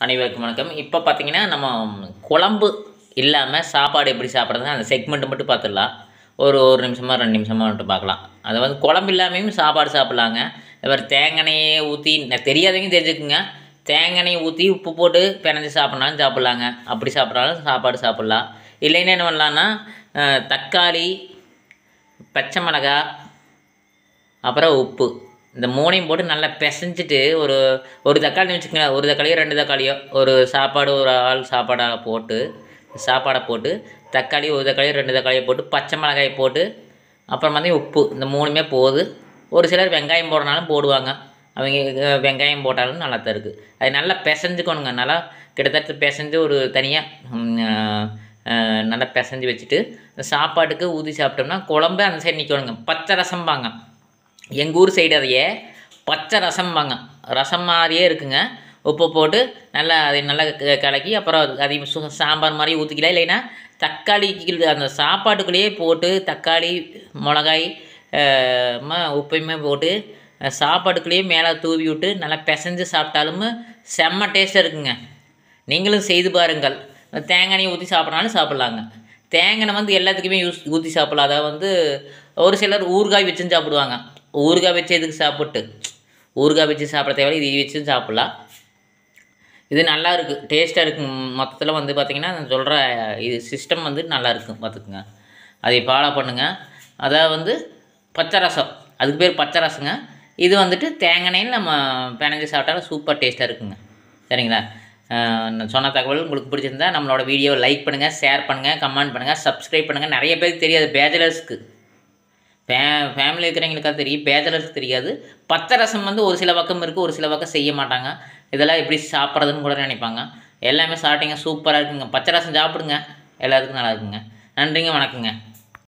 அனைவருக்கும் வணக்கம் இப்போ பார்த்தீங்கன்னா நம்ம குழம்பு இல்லாமல் சாப்பாடு எப்படி சாப்பிட்றது அந்த செக்மெண்ட் மட்டும் பார்த்துடலாம் ஒரு ஒரு நிமிஷமாக ரெண்டு நிமிஷமாக மட்டும் பார்க்கலாம் அதை வந்து குழம்பு இல்லாமையும் சாப்பாடு சாப்பிட்லாங்க இவர் தேங்காயை ஊற்றி தெரியாதவங்க தெரிஞ்சுக்குங்க தேங்காயை ஊற்றி உப்பு போட்டு பிணைஞ்சு சாப்பிட்னாலும் சாப்பிட்லாங்க அப்படி சாப்பிட்றாலும் சாப்பாடு சாப்பிட்லாம் இல்லைன்னா என்ன பண்ணலான்னா அஹ், தக்காளி பச்சை மிளகாய் அப்புறம் உப்பு இந்த மூணையும் போட்டு நல்லா பிசைஞ்சிட்டு ஒரு ஒரு தக்காளி வச்சுக்கோங்க ஒரு தக்காளியோ ரெண்டு தக்காளியோ ஒரு சாப்பாடு ஒரு ஆள் சாப்பாடாக போட்டு சாப்பாடை போட்டு தக்காளி ஒரு தக்காளியோ ரெண்டு தக்காளியோ போட்டு பச்சை மிளகாய் போட்டு அப்புறம் வந்து உப்பு இந்த மூணுமே போகுது ஒரு சிலர் வெங்காயம் போடுறனாலும் போடுவாங்க அவங்க அஹ், வெங்காயம் போட்டாலும் நல்லா தான் இருக்குது அது நல்லா பிசைஞ்சுக்கணுங்க நல்லா கிட்டத்தட்ட பிசைஞ்சு ஒரு தனியாக நல்லா பிசைஞ்சு வச்சுட்டு இந்த சாப்பாட்டுக்கு ஊற்றி சாப்பிட்டோம்னா குழம்பு அந்த சைடு நிற்கணுங்க பச்சை ரசம்பாங்க எங்கள் ஊர் சைடு அதையே பச்சை ரசம்பாங்க ரசம் மாதிரியே இருக்குங்க உப்பு போட்டு நல்லா அதை நல்லா க- கலக்கி அப்புறம் அது- அதையும் சு சாம்பார் மாதிரி ஊற்றிக்கலாம் இல்லைன்னா தக்காளிக்கு அந்த சாப்பாட்டுக்குள்ளேயே போட்டு தக்காளி மிளகாய் அஹ், ம உப்பையுமே போட்டு அஹ், சாப்பாட்டுக்குள்ளேயே மேலே தூவி விட்டு நல்லா பிசைஞ்சு சாப்பிட்டாலும் செம்ம டேஸ்ட்டாக இருக்குங்க நீங்களும் செய்து பாருங்கள் தேங்காய் ஊற்றி சாப்பிட்றாலும் சாப்பிட்லாங்க தேங்காய் வந்து எல்லாத்துக்குமே யூஸ் ஊற்றி சாப்பிடலாம் அதாவது வந்து ஒரு சிலர் ஊறுகாய் வச்சும் சாப்பிடுவாங்க ஊறுகாய் வச்சு எதுக்கு சாப்பிட்டு ஊறுகாய் வச்சு சாப்பிட தேவையில்ல இது வச்சும் சாப்பிட்லாம் இது நல்லா இருக்குது டேஸ்ட்டாக இருக்கும் மொத்தத்தில் வந்து பார்த்திங்கன்னா நான் சொல்கிற இது சிஸ்டம் வந்து நல்லா இருக்கும் பார்த்துக்குங்க அதை ஃபாலோ பண்ணுங்கள் அதாவது வந்து பச்சை ரசம் அதுக்கு பேர் பச்சை ரசங்க இது வந்துட்டு தேங்காயில் நம்ம பிணைஞ்சு சாப்பிட்டாலும் சூப்பர் டேஸ்ட்டாக இருக்குங்க சரிங்களா அஹ் நான் சொன்ன தகவல் உங்களுக்கு பிடிச்சிருந்தா நம்மளோட வீடியோவை லைக் பண்ணுங்கள் ஷேர் பண்ணுங்கள் கமெண்ட் பண்ணுங்கள் சப்ஸ்கிரைப் பண்ணுங்கள் நிறைய பேருக்கு தெரியாது பேச்சுலர்ஸ்க்கு ஃபே ஃபேமிலி இருக்கிறவங்களுக்காக தெரியும் பேச்சுலர்ஸ்க்கு தெரியாது பச்சை ரசம் வந்து ஒரு சில பக்கம் இருக்குது ஒரு சில பக்கம் செய்ய மாட்டாங்க இதெல்லாம் எப்படி சாப்பிட்றதுன்னு கூட நினைப்பாங்க எல்லாமே சாப்பிட்டீங்க சூப்பராக இருக்குங்க பச்சை ரசம் சாப்பிடுங்க எல்லாத்துக்கும் நல்லா இருக்குங்க நன்றிங்க வணக்கங்க